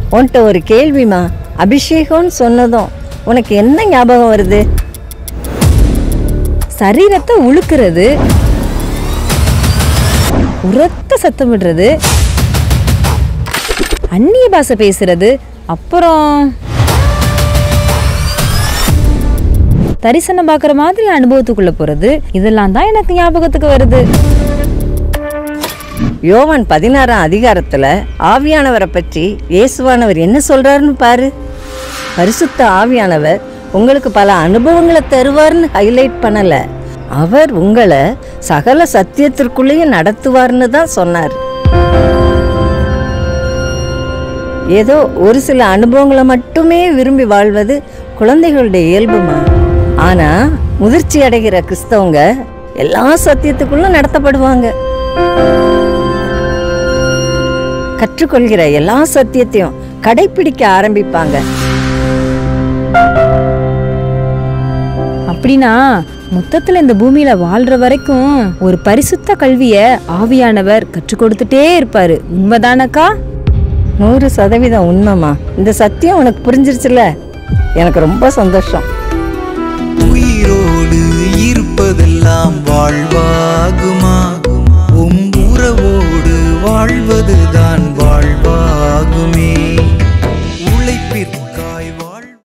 உன்கிட்ட ஒரு கேள்விமா அபிஷேகம்னு சொன்னதும் உனக்கு என்ன ஞாபகம் வருது சரீரத்தை உழுக்கிறது உரத்த சத்தமிடுறது அந்நிய பாஷை பேசுறது அப்புறம் தரிசனம் பார்க்குற மாதிரி அனுபவத்துக்குள்ள போறது இதெல்லாம் தான் எனக்கு ஞாபகத்துக்கு வருது யோவான் பதினாறாம் அதிகாரத்துல ஆவியானவரை பற்றி இயேசுவானவர் என்ன சொல்றாருன்னு பாரு பரிசுத்த ஆவியானவர் உங்களுக்கு பல அனுபவங்களை தருவார்னு ஹைலைட் பண்ணல அவர் உங்களை சகல சத்தியத்திற்குள்ளேயும் நடத்துவார்னு தான் சொன்னார் ஏதோ ஒரு சில அனுபவங்களை மட்டுமே விரும்பி வாழ்வது குழந்தைகளுடைய இயல்புமா ஆனா முதிர்ச்சி அடைகிற கிறிஸ்தவங்க எல்லா சத்தியத்துக்குள்ளும் நடத்தப்படுவாங்க கற்றுக்கொள்கிற எல்லா சத்தியத்தையும் கடைப்பிடிக்க ஆரம்பிப்பாங்க அப்படின்னா மொத்தத்துல இந்த பூமியில வாழ்ற வரைக்கும் ஒரு பரிசுத்த கல்விய ஆவியானவர் கற்றுக் கொடுத்துட்டே இருப்பாரு உண்மைதானக்கா நூறு சதவீதம் உண்மைமா இந்த சத்தியம் உனக்கு புரிஞ்சிருச்சுல எனக்கு ரொம்ப சந்தோஷம் உயிரோடு இருப்பதெல்லாம் வாழ்வாகுமா உம் உறவோடு வாழ்வதுதான் வாழ்வாகுமே